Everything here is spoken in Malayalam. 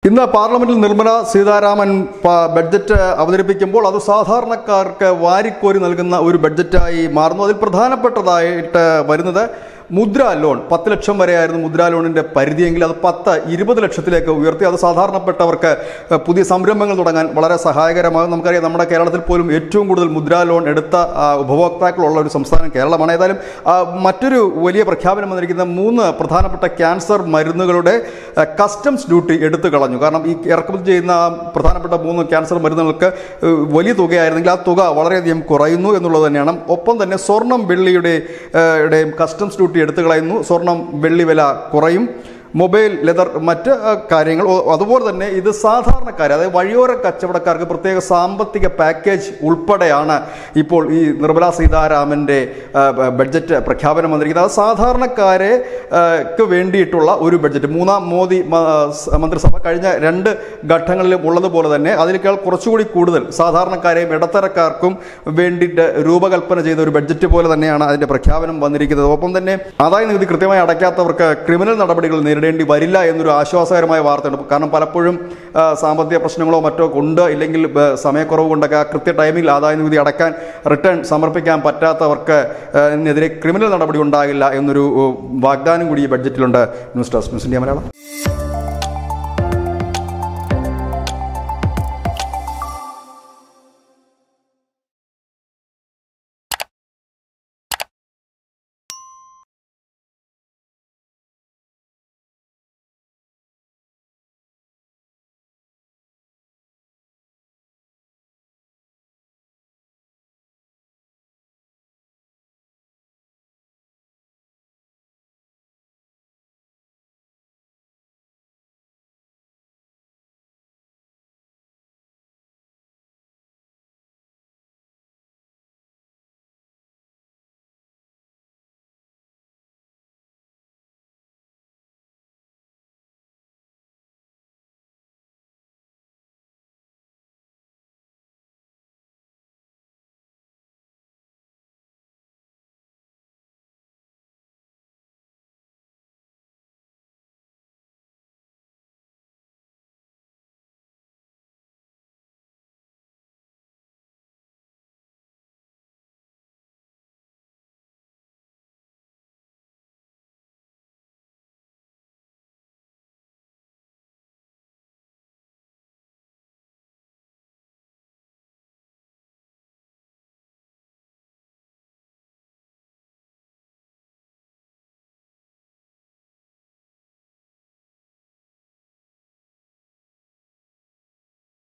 ഇന്ന് പാർലമെന്റിൽ നിർമ്മല സീതാരാമൻ പ- ബഡ്ജറ്റ് അവതരിപ്പിക്കുമ്പോൾ അത് സാധാരണക്കാർക്ക് വാരിക്കോരി നൽകുന്ന ഒരു ബഡ്ജറ്റായി മാറുന്നു അതിൽ പ്രധാനപ്പെട്ടതായിട്ട് വരുന്നത് മുദ്ര ലോൺ പത്ത് ലക്ഷം വരെയായിരുന്നു മുദ്ര ലോണിന്റെ പരിധിയെങ്കിൽ അത് പത്ത് ഇരുപത് ലക്ഷത്തിലേക്ക് ഉയർത്തി അത് സാധാരണപ്പെട്ടവർക്ക് ഏഹ്, പുതിയ സംരംഭങ്ങൾ തുടങ്ങാൻ വളരെ സഹായകരമാകും നമുക്കറിയാം നമ്മുടെ കേരളത്തിൽ പോലും ഏറ്റവും കൂടുതൽ മുദ്ര ലോൺ എടുത്ത ആ, ഉപഭോക്താക്കളുള്ള ഒരു സംസ്ഥാനം കേരളമാണ് ഏതായാലും ആ, മറ്റൊരു വലിയ പ്രഖ്യാപനം വന്നിരിക്കുന്ന മൂന്ന് പ്രധാനപ്പെട്ട ക്യാൻസർ മരുന്നുകളുടെ ആ, കസ്റ്റംസ് ഡ്യൂട്ടി എടുത്തു കളഞ്ഞു കാരണം ഈ ഇറക്കുമതി ചെയ്യുന്ന ആ പ്രധാനപ്പെട്ട മൂന്ന് ക്യാൻസർ മരുന്നുകൾക്ക് ഏഹ്, വലിയ തുകയായിരുന്നെങ്കിൽ ആ തുക വളരെയധികം കുറയുന്നു എന്നുള്ളത് തന്നെയാണ് ഒപ്പം തന്നെ സ്വർണം വെള്ളിയുടെ ഏഹ്, യുടെയും കസ്റ്റംസ് ഡ്യൂട്ടി എടുത്തു കളയുന്നു സ്വർണം വെള്ളി വില കുറയും മൊബൈൽ ലെതർ മറ്റ് ആ, കാര്യങ്ങൾ ഓ, അതുപോലെ തന്നെ ഇത് സാധാരണക്കാർ അതായത് വഴിയോര കച്ചവടക്കാർക്ക് പ്രത്യേക സാമ്പത്തിക പാക്കേജ് ഉൾപ്പെടെയാണ് ഇപ്പോൾ ഈ നിർമ്മലാ സീതാരാമൻ്റെ ആ, ബ- ബഡ്ജറ്റ് പ്രഖ്യാപനം വന്നിരിക്കുന്നത് അത് സാധാരണക്കാരെ ആ, ക്ക് വേണ്ടിയിട്ടുള്ള ഒരു ബഡ്ജറ്റ് മൂന്നാം മോദി മ- സ് മന്ത്രിസഭ കഴിഞ്ഞ രണ്ട് ഘട്ടങ്ങളിലും ഉള്ളതുപോലെ തന്നെ അതിനേക്കാൾ കുറച്ചുകൂടി കൂടുതൽ സാധാരണക്കാരെയും ഇടത്തരക്കാർക്കും വേണ്ടിയിട്ട് രൂപകൽപ്പന ചെയ്ത ഒരു ബഡ്ജറ്റ് പോലെ തന്നെയാണ് അതിന്റെ പ്രഖ്യാപനം വന്നിരിക്കുന്നത് ഒപ്പം തന്നെ ആദായ നികുതി കൃത്യമായി അടയ്ക്കാത്തവർക്ക് ക്രിമിനൽ നടപടികൾ നേരിടേണ്ടി വരില്ല എന്നൊരു ആശ്വാസകരമായ വാർത്തയുണ്ട് കാരണം പലപ്പോഴും ആ, സാമ്പത്തിക പ്രശ്നങ്ങളോ മറ്റോ കൊണ്ട് ഇല്ലെങ്കിൽ ആ, സമയക്കുറവ് കൊണ്ടൊക്കെ ആ കൃത്യ ടൈമിൽ ആദായ നികുതി അടക്കാൻ റിട്ടേൺ സമർപ്പിക്കാൻ പറ്റാത്തവർക്ക് ആ, എതിരെ ക്രിമിനൽ നടപടി ഉണ്ടാകില്ല എന്നൊരു ഉ, വാഗ്ദാനം കൂടി ഈ ബഡ്ജറ്റിലുണ്ട് news desk news India Malayalam